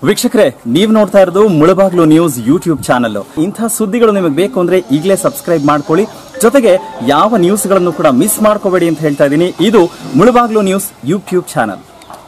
ವೀಕ್ಷಕರೇ ನೀವು ನೋಡ್ತಾ ಇರೋದು ಮುಳಬಾಗ್ಲು ನ್ಯೂಸ್ ಯೂಟ್ಯೂಬ್ ಚಾನಲ್ ಇಂಥ ಸುದ್ದಿಗಳು ನಿಮಗೆ ಬೇಕು ಅಂದ್ರೆ ಈಗಲೇ ಸಬ್ಸ್ಕ್ರೈಬ್ ಮಾಡ್ಕೊಳ್ಳಿ ಜೊತೆಗೆ ಯಾವ ನ್ಯೂಸ್ಗಳನ್ನು ಕೂಡ ಮಿಸ್ ಮಾಡ್ಕೋಬೇಡಿ ಅಂತ ಹೇಳ್ತಾ ಇದ್ದೀನಿ ಇದು ಮುಳಬಾಗ್ಲು ನ್ಯೂಸ್ ಯೂಟ್ಯೂಬ್ ಚಾನಲ್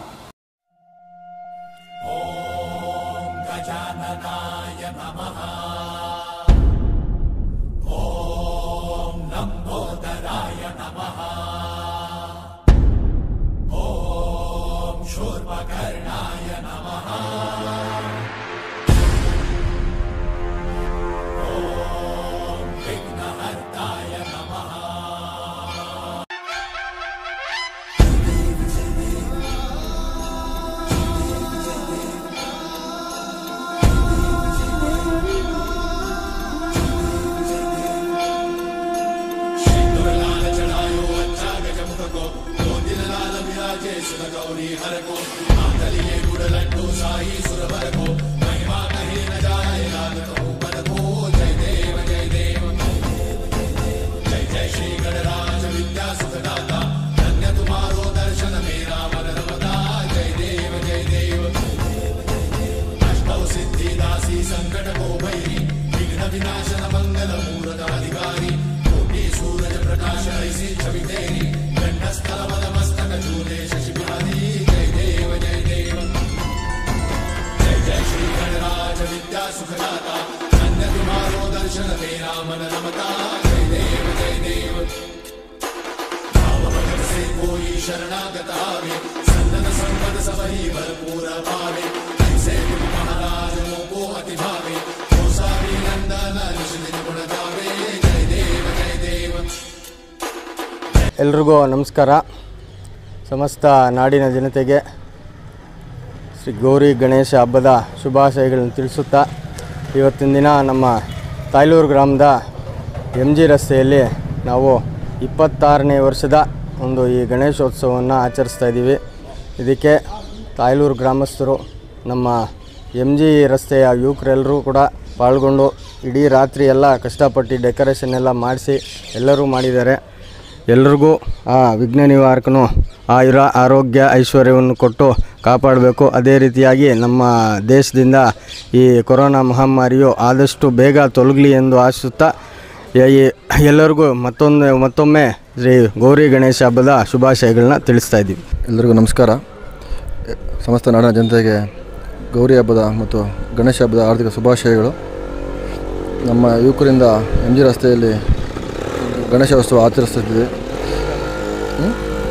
ಎಲ್ರಿಗೂ ನಮಸ್ಕಾರ ಸಮಸ್ತ ನಾಡಿನ ಜನತೆಗೆ ಶ್ರೀ ಗೌರಿ ಗಣೇಶ ಹಬ್ಬದ ಶುಭಾಶಯಗಳನ್ನು ತಿಳಿಸುತ್ತಾ ಇವತ್ತಿನ ದಿನ ನಮ್ಮ ತಾಯ್ಲೂರು ಗ್ರಾಮದ ಎಮ್ ಜಿ ರಸ್ತೆಯಲ್ಲಿ ನಾವು ಇಪ್ಪತ್ತಾರನೇ ವರ್ಷದ ಒಂದು ಈ ಗಣೇಶೋತ್ಸವವನ್ನು ಆಚರಿಸ್ತಾ ಇದ್ದೀವಿ ಇದಕ್ಕೆ ತಾಯ್ಲೂರು ಗ್ರಾಮಸ್ಥರು ನಮ್ಮ ಎಮ್ ಜಿ ರಸ್ತೆಯ ಯುವಕರೆಲ್ಲರೂ ಕೂಡ ಪಾಲ್ಗೊಂಡು ಇಡೀ ರಾತ್ರಿ ಎಲ್ಲ ಕಷ್ಟಪಟ್ಟು ಡೆಕೋರೇಷನ್ ಎಲ್ಲ ಮಾಡಿಸಿ ಎಲ್ಲರೂ ಮಾಡಿದ್ದಾರೆ ಎಲ್ರಿಗೂ ಆ ವಿಘ್ನ ನಿವಾರಕನು ಆಯುರ ಆರೋಗ್ಯ ಐಶ್ವರ್ಯವನ್ನು ಕೊಟ್ಟು ಕಾಪಾಡಬೇಕು ಅದೇ ರೀತಿಯಾಗಿ ನಮ್ಮ ದೇಶದಿಂದ ಈ ಕೊರೋನಾ ಮಹಾಮಾರಿಯು ಆದಷ್ಟು ಬೇಗ ತೊಲಗಲಿ ಎಂದು ಆಶಿಸುತ್ತಾ ಯ- ಈ ಎಲ್ಲರಿಗೂ ಮತ್ತೊಂದು ಮತ್ತೊಮ್ಮೆ ಶ್ರೀ ಗೌರಿ ಗಣೇಶ ಹಬ್ಬದ ಶುಭಾಶಯಗಳನ್ನ ತಿಳಿಸ್ತಾ ಇದ್ದೀವಿ ಎಲ್ಲರಿಗೂ ನಮಸ್ಕಾರ ಸಮಸ್ತ ನಾಡಿನ ಜನತೆಗೆ ಗೌರಿ ಹಬ್ಬದ ಮತ್ತು ಗಣೇಶ ಹಬ್ಬದ ಆರ್ಥಿಕ ಶುಭಾಶಯಗಳು ನಮ್ಮ ಯುವಕರಿಂದ ಎಮ್ ಜಿ ರಸ್ತೆಯಲ್ಲಿ ಗಣೇಶೋತ್ಸವ ಆಚರಿಸ್ತಿದ್ವಿ ಹ್ಮ್?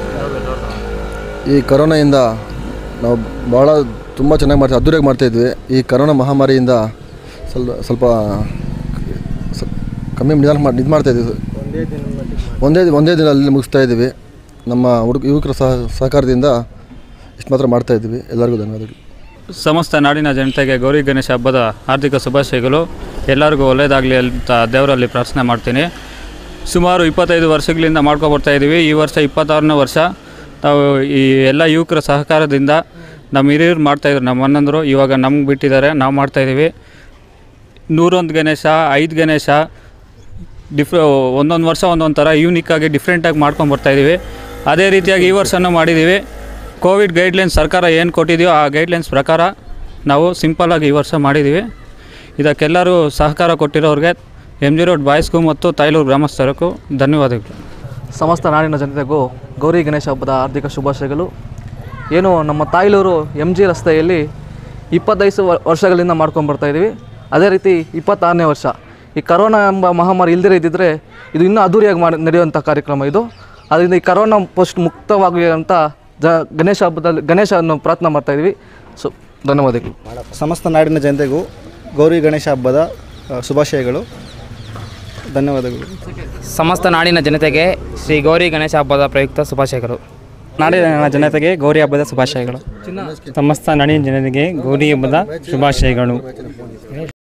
ಈ ಕರೋನಾಯಿಂದ ನಾವು ಭಾಳ ತುಂಬ ಚೆನ್ನಾಗಿ ಮಾಡ್ತೀವಿ ಅದ್ದೂರಿಯಾಗಿ ಮಾಡ್ತಾಯಿದ್ವಿ ಈ ಕರೋನಾ ಮಹಾಮಾರಿಯಿಂದ ಸ್ವಲ್ಪ ಸ್ವಲ್ಪ ಸ- ಕಮ್ಮಿ ನಿಧಾನ ಮಾಡಿ ಇದು ಮಾಡ್ತಾಯಿದ್ವಿ ಒಂದೇ ಒಂದೇ ದಿನದಲ್ಲಿ ಮುಗಿಸ್ತಾ ಇದ್ದೀವಿ ನಮ್ಮ ಹುಡುಗ ಯುವಕರ ಸಹ ಸಹಕಾರದಿಂದ ಇಷ್ಟು ಮಾತ್ರ ಮಾಡ್ತಾ ಇದ್ದೀವಿ ಎಲ್ಲರಿಗೂ ಧನ್ಯವಾದಗಳು ಸಮಸ್ತ ನಾಡಿನ ಜನತೆಗೆ ಗೌರಿ ಗಣೇಶ ಹಬ್ಬದ ಆರ್ಥಿಕ ಶುಭಾಶಯಗಳು ಎಲ್ಲರಿಗೂ ಒಳ್ಳೆಯದಾಗಲಿ ಅಂತ ದೇವರಲ್ಲಿ ಪ್ರಾರ್ಥನೆ ಮಾಡ್ತೀನಿ ಸುಮಾರು ಇಪ್ಪತ್ತೈದು ವರ್ಷಗಳಿಂದ ಮಾಡ್ಕೊಬರ್ತಾ ಇದ್ದೀವಿ ಈ ವರ್ಷ ಇಪ್ಪತ್ತಾರನೇ ವರ್ಷ ನಾವು ಈ ಎಲ್ಲ ಯುವಕರ ಸಹಕಾರದಿಂದ ನಮ್ಮ ಹಿರಿಯರು ಮಾಡ್ತಾಯಿದ್ರು ನಮ್ಮ ಅಣ್ಣಂದರು ಇವಾಗ ನಮ್ಗೆ ಬಿಟ್ಟಿದ್ದಾರೆ ನಾವು ಮಾಡ್ತಾಯಿದ್ದೀವಿ ನೂರೊಂದು ಗಣೇಶ ಐದು ಗಣೇಶ ಡಿಫ್ರ ಒಂದೊಂದು ವರ್ಷ ಒಂದೊಂದು ಥರ ಯೂನಿಕ್ಕಾಗಿ ಡಿಫ್ರೆಂಟಾಗಿ ಮಾಡ್ಕೊಂಡು ಬರ್ತಾಯಿದ್ದೀವಿ ಅದೇ ರೀತಿಯಾಗಿ ಈ ವರ್ಷವೂ ಮಾಡಿದ್ದೀವಿ ಕೋವಿಡ್ ಗೈಡ್ಲೈನ್ಸ್ ಸರ್ಕಾರ ಏನು ಕೊಟ್ಟಿದೆಯೋ ಆ ಗೈಡ್ಲೈನ್ಸ್ ಪ್ರಕಾರ ನಾವು ಸಿಂಪಲ್ಲಾಗಿ ಈ ವರ್ಷ ಮಾಡಿದ್ದೀವಿ ಇದಕ್ಕೆಲ್ಲರೂ ಸಹಕಾರ ಕೊಟ್ಟಿರೋರಿಗೆ ಎಮ್ ಜಿ ರೋಡ್ ಬಾಯ್ಸ್ಗೂ ಮತ್ತು ತಾಯ್ಲೂರು ಗ್ರಾಮಸ್ಥರಿಗೂ ಧನ್ಯವಾದಗಳು ಸಮಸ್ತ ನಾಡಿನ ಜನತೆಗೂ ಗೌರಿ ಗಣೇಶ ಹಬ್ಬದ ಹಾರ್ದಿಕ ಶುಭಾಶಯಗಳು ಏನು ನಮ್ಮ ತಾಯ್ಲೂರು ಎಮ್ ಜಿ ರಸ್ತೆಯಲ್ಲಿ ಇಪ್ಪತ್ತೈದು ವ- ವರ್ಷಗಳಿಂದ ಮಾಡ್ಕೊಂಡು ಬರ್ತಾ ಇದ್ದೀವಿ ಅದೇ ರೀತಿ ಇಪ್ಪತ್ತಾರನೇ ವರ್ಷ ಈ ಕರೋನಾ ಎಂಬ ಮಹಾಮಾರಿ ಇಲ್ದಿರ ಇದ್ದಿದ್ರೆ ಇದು ಇನ್ನೂ ಅದ್ದೂರಿಯಾಗಿ ಮಾಡಿ ನಡೆಯುವಂಥ ಕಾರ್ಯಕ್ರಮ ಇದು ಅದರಿಂದ ಈ ಕರೋನಾ ಪೋಸ್ಟ್ ಮುಕ್ತವಾಗಲಿ ಅಂತ ಜ ಗಣೇಶ ಹಬ್ಬದಲ್ಲಿ ಗಣೇಶವನ್ನು ಪ್ರಾರ್ಥನೆ ಮಾಡ್ತಾ ಇದ್ದೀವಿ ಸೊ ಧನ್ಯವಾದಗಳು ಸಮಸ್ತ ನಾಡಿನ ಜನತೆಗೂ ಗೌರಿ ಗಣೇಶ ಹಬ್ಬದ ಆ, ಶುಭಾಶಯಗಳು ಧನ್ಯವಾದಗಳು ಸಮಸ್ತ ನಾಡಿನ ಜನತೆಗೆ ಶ್ರೀ ಗೌರಿ ಗಣೇಶ ಹಬ್ಬದ ಪ್ರಯುಕ್ತ ಶುಭಾಶಯಗಳು ನಾಡಿನ ಜನತೆಗೆ ಗೌರಿ ಹಬ್ಬದ ಶುಭಾಶಯಗಳು ಸಮಸ್ತ ನಾಡಿನ ಜನತೆಗೆ ಗೌರಿ ಹಬ್ಬದ ಶುಭಾಶಯಗಳು